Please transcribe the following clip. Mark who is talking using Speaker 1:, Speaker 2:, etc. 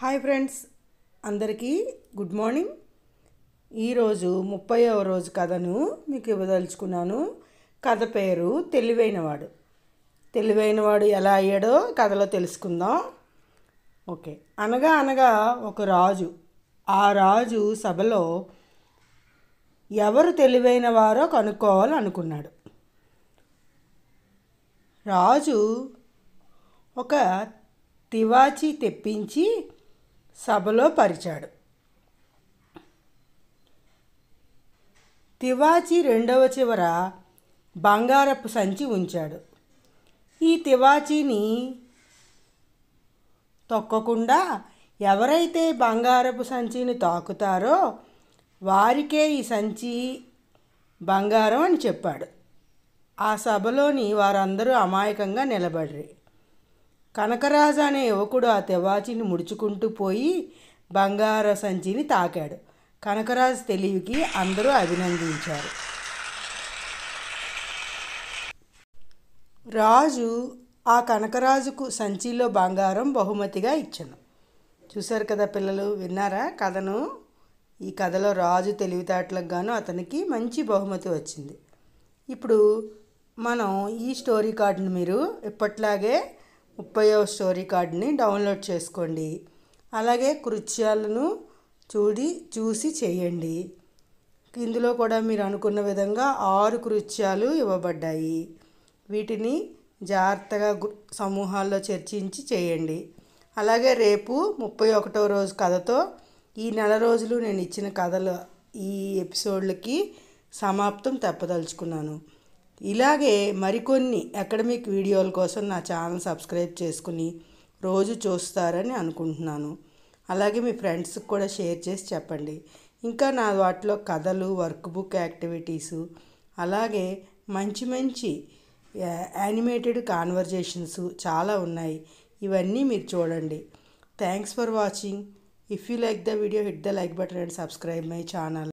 Speaker 1: hi friends అందరికీ good morning ఈరోజు ముప్పైవ రోజు కథను మీకు ఇవ్వదలుచుకున్నాను కథ పేరు తెలివైనవాడు తెలివైనవాడు ఎలా అయ్యాడో కథలో తెలుసుకుందాం ఓకే అనగా అనగా ఒక రాజు ఆ రాజు సభలో ఎవరు తెలివైన వారో కనుక్కోవాలనుకున్నాడు రాజు ఒక తివాచి తెప్పించి సభలో పరిచాడు తివాచి రెండవ చివర బంగారపు సంచి ఉంచాడు ఈ తివాచీని తొక్కకుండా ఎవరైతే బంగారపు సంచిని తాకుతారో వారికే ఈ సంచి బంగారం అని చెప్పాడు ఆ సభలోని వారందరూ అమాయకంగా నిలబడ్రి కనకరాజు అనే యువకుడు ఆ తెవాచిని ముడుచుకుంటూ పోయి బంగార సంచిని తాకాడు కనకరాజు తెలివికి అందరూ అభినందించారు రాజు ఆ కనకరాజుకు సంచిలో బంగారం బహుమతిగా ఇచ్చను చూశారు కదా పిల్లలు విన్నారా కథను ఈ కథలో రాజు తెలివితేటలకు గాను అతనికి మంచి బహుమతి వచ్చింది ఇప్పుడు మనం ఈ స్టోరీ కార్డుని మీరు ఎప్పట్లాగే ముప్పైవ స్టోరీ కార్డుని డౌన్లోడ్ చేసుకోండి అలాగే కృత్యాలను చూడి చూసి చేయండి ఇందులో కూడా మీరు అనుకున్న విధంగా ఆరు కృత్యాలు ఇవ్వబడ్డాయి వీటిని జాగ్రత్తగా గు- సమూహాల్లో చర్చించి చేయండి అలాగే రేపు ముప్పై ఒకటో రోజు కథతో ఈ నెల రోజులు నేను ఇచ్చిన కథలు ఈ ఎపిసోడ్లకి సమాప్తం తెప్పదలుచుకున్నాను ఇలాగే మరికొన్ని అకాడమిక్ వీడియోల కోసం నా ఛానల్ సబ్స్క్రైబ్ చేసుకుని రోజు చూస్తారని అనుకుంటున్నాను అలాగే మీ ఫ్రెండ్స్కి కూడా షేర్ చేసి చెప్పండి ఇంకా నా వాటిలో కథలు వర్క్ బుక్ యాక్టివిటీసు అలాగే మంచి మంచి యానిమేటెడ్ కాన్వర్జేషన్స్ చాలా ఉన్నాయి ఇవన్నీ మీరు చూడండి thanks for watching if you like the video hit the like button and subscribe my channel